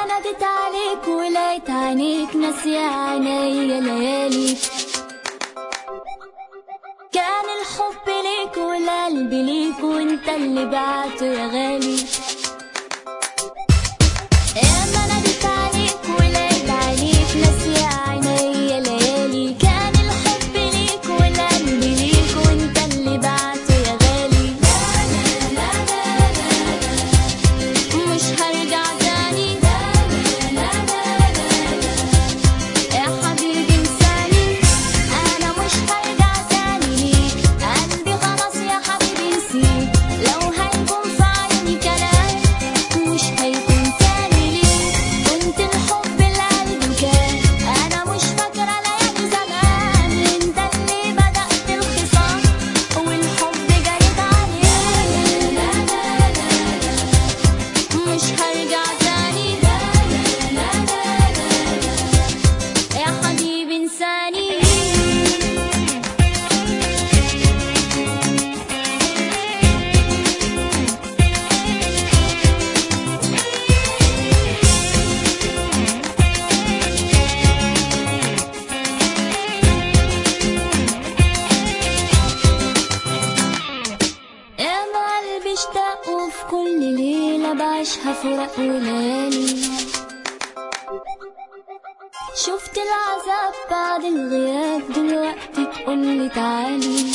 نادت عليك ولقيت عينيك ناسية عينيا ليالي كان الحب ليك والقلب ليك وانت اللي بعته يا غالي ياما نادت عليك ولقيت عينيك ناسية عينيا ليالي كان الحب ليك والقلب ليك وانت اللي بعته يا غالي مش هرجع تاني يا حبيبي انساني انا مش هرجع تاني ليك قلبي خلاص يا حبيبي نسيت لو هيكون في عيني كلام مش هيكون تاني ليك كنت الحب القلب كان انا مش فاكره ليالي زمان انت اللي بدأت الخصام والحب جريت عليك مش هرجع تاني يا حبيبي انساني يا ما قلبي اشتاق وفي كل ليلة بعيشها فراق وليالي شفت العذاب بعد الغياب دلوقتي تقولي تعالي